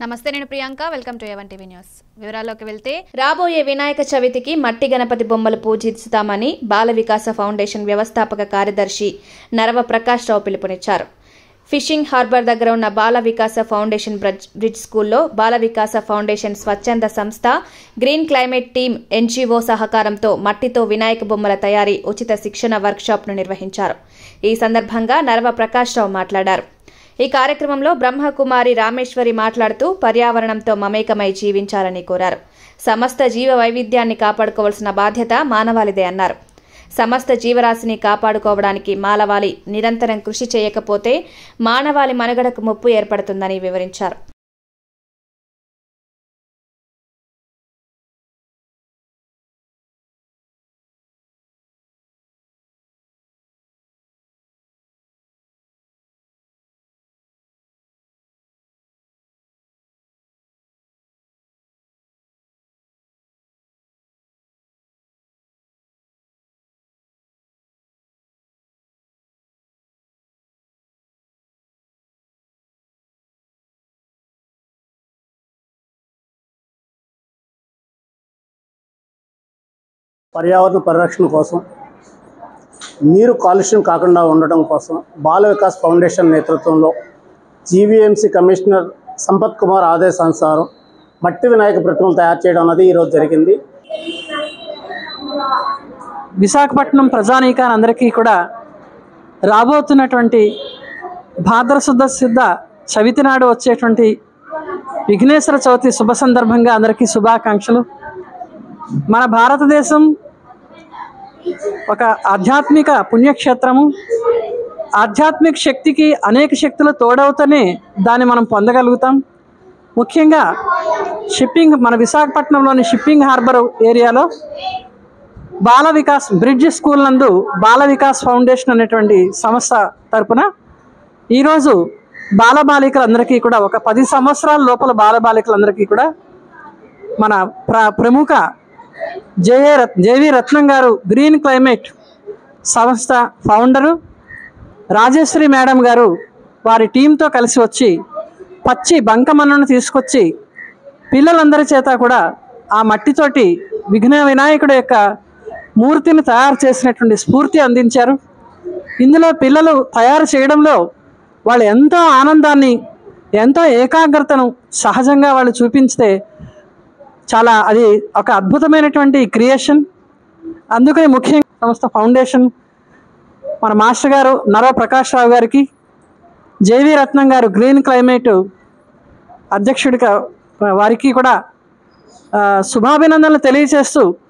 నమస్తే నేను Priyanka welcome to Evan TV news వివరాల్లోకి వెళ్తే రాబోయే వినాయక చవితికి మట్టి గణపతి బొమ్మలు పూజిస్తామని బాల వికాస ఫౌండేషన్ వ్యవస్థాపక కార్యదర్శి నరవ ప్రకాష్ రావు పిలుపునిచ్చారు ఫిషింగ్ హార్బర్ దగ్గర ఉన్న Bala Vikasa foundation bridge bridge స్కూల్లో బాల వికాస ఫౌండేషన్ స్వచ్ఛంద సంస్థ గ్రీన్ క్లైమేట్ టీమ్ ఎన్జీఓ సహకారంతో మట్టితో వినాయక బొమ్మల తయారీ ఉచిత శిక్షణ వర్క్షాప్ను నిర్వహించారు ఈ సందర్భంగా నరవ ప్రకాష్ రావు మాట్లాడారు ఈ కార్యక్రమంలో బ్రహ్మకుమారి రామేశ్వరి మాట్లాడుతూ పర్యావరణంతో మమేకమై జీవించాలని కోరారు సమస్త జీవ వైవిధ్యాన్ని కాపాడుకోవాల్సిన బాధ్యత మానవాళిదే అన్నారు సమస్త జీవరాశిని కాపాడుకోవడానికి మానవాళి నిరంతరం కృషి చేయకపోతే మానవాళి మనుగడకు ముప్పు ఏర్పడుతుందని వివరించారు పర్యావరణ పరిరక్షణ కోసం నీరు కాలుష్యం కాకుండా ఉండటం కోసం బాల వికాస్ ఫౌండేషన్ నేతృత్వంలో జీవీఎంసీ కమిషనర్ సంపత్ కుమార్ ఆదేశానుసారం మట్టి వినాయక ప్రతిమలు తయారు చేయడం అనేది ఈరోజు జరిగింది విశాఖపట్నం ప్రజానీకానందరికీ కూడా రాబోతున్నటువంటి భాద్రశుద్ధ సిద్ధ చవితి నాడు వచ్చేటువంటి విఘ్నేశ్వర చవితి శుభ సందర్భంగా అందరికీ శుభాకాంక్షలు మన భారతదేశం ఒక ఆధ్యాత్మిక పుణ్యక్షేత్రము ఆధ్యాత్మిక శక్తికి అనేక శక్తులు తోడవుతూనే దాన్ని మనం పొందగలుగుతాం ముఖ్యంగా షిప్పింగ్ మన విశాఖపట్నంలోని షిప్పింగ్ హార్బర్ ఏరియాలో బాల వికాస్ బ్రిడ్జ్ స్కూల్ నందు బాల వికాస్ ఫౌండేషన్ అనేటువంటి సంస్థ తరపున ఈరోజు బాలబాలికలందరికీ కూడా ఒక పది సంవత్సరాల లోపల బాలబాలికలందరికీ కూడా మన ప్ర ప్రముఖ జేఏ రత్ జేవి రత్నం గారు గ్రీన్ క్లైమేట్ సంస్థ ఫౌండరు రాజేశ్వరి మేడం గారు వారి టీంతో కలిసి వచ్చి పచ్చి బంకమన్నును తీసుకొచ్చి పిల్లలందరి చేత కూడా ఆ మట్టితోటి విఘ్న వినాయకుడు యొక్క మూర్తిని తయారు చేసినటువంటి స్ఫూర్తి అందించారు ఇందులో పిల్లలు తయారు చేయడంలో వాళ్ళు ఎంతో ఆనందాన్ని ఎంతో ఏకాగ్రతను సహజంగా వాళ్ళు చూపించితే చాలా అది ఒక అద్భుతమైనటువంటి క్రియేషన్ అందుకని ముఖ్యంగా సంస్థ ఫౌండేషన్ మన మాస్టర్ గారు నరవ ప్రకాష్ రావు గారికి జేవి రత్నం గారు గ్రీన్ క్లైమేట్ అధ్యక్షుడిగా వారికి కూడా ఆ, శుభాభినందనలు తెలియజేస్తూ